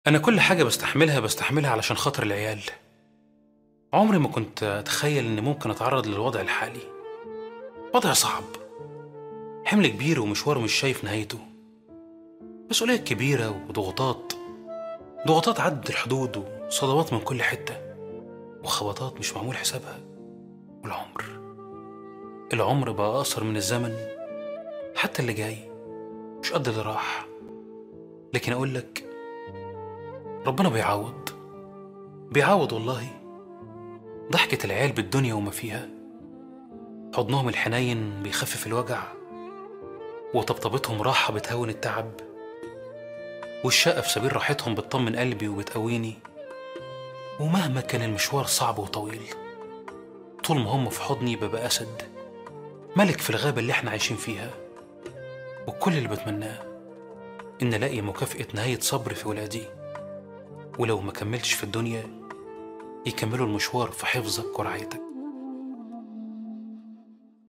أنا كل حاجة بستحملها بستحملها علشان خاطر العيال عمري ما كنت أتخيل إني ممكن أتعرض للوضع الحالي وضع صعب حمل كبير ومشوار مش شايف نهايته مسؤولية كبيرة وضغوطات ضغوطات عدت الحدود وصدمات من كل حتة وخبطات مش معمول حسابها والعمر العمر بقى أقصر من الزمن حتى اللي جاي مش قد اللي راح لكن أقول لك ربنا بيعوض بيعوض والله ضحكة العيال بالدنيا وما فيها حضنهم الحنين بيخفف الوجع وطبطبتهم راحة بتهون التعب والشقة في سبيل راحتهم بتطمن قلبي وبتقويني ومهما كان المشوار صعب وطويل طول ما هم في حضني ببقى أسد ملك في الغابة اللي احنا عايشين فيها وكل اللي بتمناه إن ألاقي مكافأة نهاية صبر في ولادي ولو ما كملتش في الدنيا يكملوا المشوار في حفظك ورعايتك